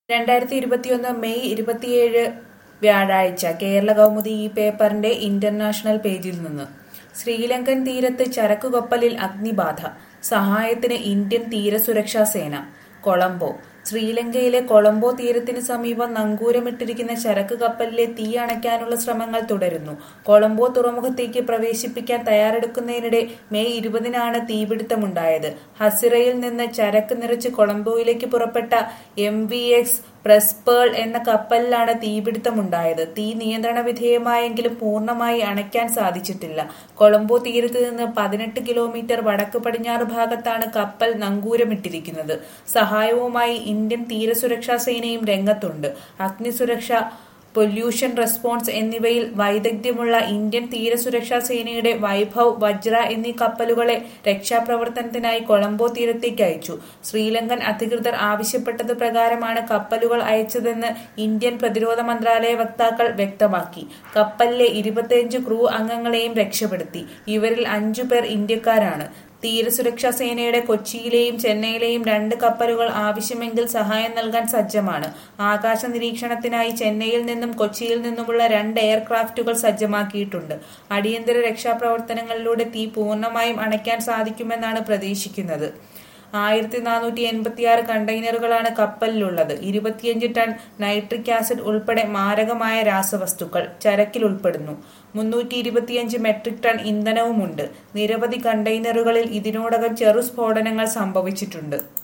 രണ്ടായിരത്തി ഇരുപത്തിയൊന്ന് മെയ് ഇരുപത്തിയേഴ് വ്യാഴാഴ്ച കേരള കൗമുദി ഈ പേപ്പറിന്റെ ഇന്റർനാഷണൽ പേജിൽ നിന്ന് ശ്രീലങ്കൻ തീരത്ത് ചരക്കു കപ്പലിൽ അഗ്നിബാധ സഹായത്തിന് ഇന്ത്യൻ തീരസുരക്ഷാ സേന കൊളംബോ ശ്രീലങ്കയിലെ കൊളംബോ തീരത്തിന് സമീപം നങ്കൂരമിട്ടിരിക്കുന്ന ചരക്ക് കപ്പലിലെ തീ അണയ്ക്കാനുള്ള ശ്രമങ്ങൾ തുടരുന്നു കൊളംബോ തുറമുഖത്തേക്ക് പ്രവേശിപ്പിക്കാൻ തയ്യാറെടുക്കുന്നതിനിടെ മെയ് ഇരുപതിനാണ് തീപിടുത്തമുണ്ടായത് ഹസിറയിൽ നിന്ന് ചരക്ക് നിറച്ച് കൊളംബോയിലേക്ക് പുറപ്പെട്ട എം വി എക്സ് പ്രസ്പേൾ എന്ന കപ്പലിലാണ് തീപിടുത്തമുണ്ടായത് തീ നിയന്ത്രണ വിധേയമായെങ്കിലും പൂർണ്ണമായി അണയ്ക്കാൻ സാധിച്ചിട്ടില്ല കൊളംബോ തീരത്ത് നിന്ന് പതിനെട്ട് കിലോമീറ്റർ വടക്ക് പടിഞ്ഞാറ് ഭാഗത്താണ് കപ്പൽ നങ്കൂരമിട്ടിരിക്കുന്നത് സഹായവുമായി ഇന്ത്യൻ തീരസുരക്ഷാ സേനയും രംഗത്തുണ്ട് അഗ്നിസുരക്ഷ പൊല്യൂഷൻ റെസ്പോൺസ് എന്നിവയിൽ വൈദഗ്ധ്യമുള്ള ഇന്ത്യൻ തീരസുരക്ഷാ സേനയുടെ വൈഭവ് വജ്ര എന്നീ കപ്പലുകളെ രക്ഷാപ്രവർത്തനത്തിനായി കൊളംബോ തീരത്തേക്ക് അയച്ചു ശ്രീലങ്കൻ അധികൃതർ ആവശ്യപ്പെട്ടത് പ്രകാരമാണ് കപ്പലുകൾ അയച്ചതെന്ന് ഇന്ത്യൻ പ്രതിരോധ മന്ത്രാലയ വക്താക്കൾ വ്യക്തമാക്കി കപ്പലിലെ ഇരുപത്തിയഞ്ച് ക്രൂ അംഗങ്ങളെയും രക്ഷപ്പെടുത്തി ഇവരിൽ അഞ്ചു പേർ ഇന്ത്യക്കാരാണ് തീരസുരക്ഷാ സേനയുടെ കൊച്ചിയിലെയും ചെന്നൈയിലെയും രണ്ട് കപ്പലുകൾ ആവശ്യമെങ്കിൽ സഹായം നൽകാൻ സജ്ജമാണ് ആകാശ നിരീക്ഷണത്തിനായി ചെന്നൈയിൽ നിന്നും കൊച്ചിയിൽ നിന്നുമുള്ള രണ്ട് എയർക്രാഫ്റ്റുകൾ സജ്ജമാക്കിയിട്ടുണ്ട് അടിയന്തര രക്ഷാപ്രവർത്തനങ്ങളിലൂടെ തീ പൂർണ്ണമായും അണയ്ക്കാൻ സാധിക്കുമെന്നാണ് പ്രതീക്ഷിക്കുന്നത് ആയിരത്തി നാനൂറ്റി എൺപത്തിയാറ് കണ്ടെയ്നറുകളാണ് കപ്പലിലുള്ളത് ഇരുപത്തിയഞ്ച് ടൺ നൈട്രിക് ആസിഡ് ഉൾപ്പെടെ മാരകമായ രാസവസ്തുക്കൾ ചരക്കിൽ ഉൾപ്പെടുന്നു മുന്നൂറ്റി ഇരുപത്തിയഞ്ച് മെട്രിക് ടൺ ഇന്ധനവുമുണ്ട് നിരവധി കണ്ടെയ്നറുകളിൽ ഇതിനോടകം ചെറു സ്ഫോടനങ്ങൾ സംഭവിച്ചിട്ടുണ്ട്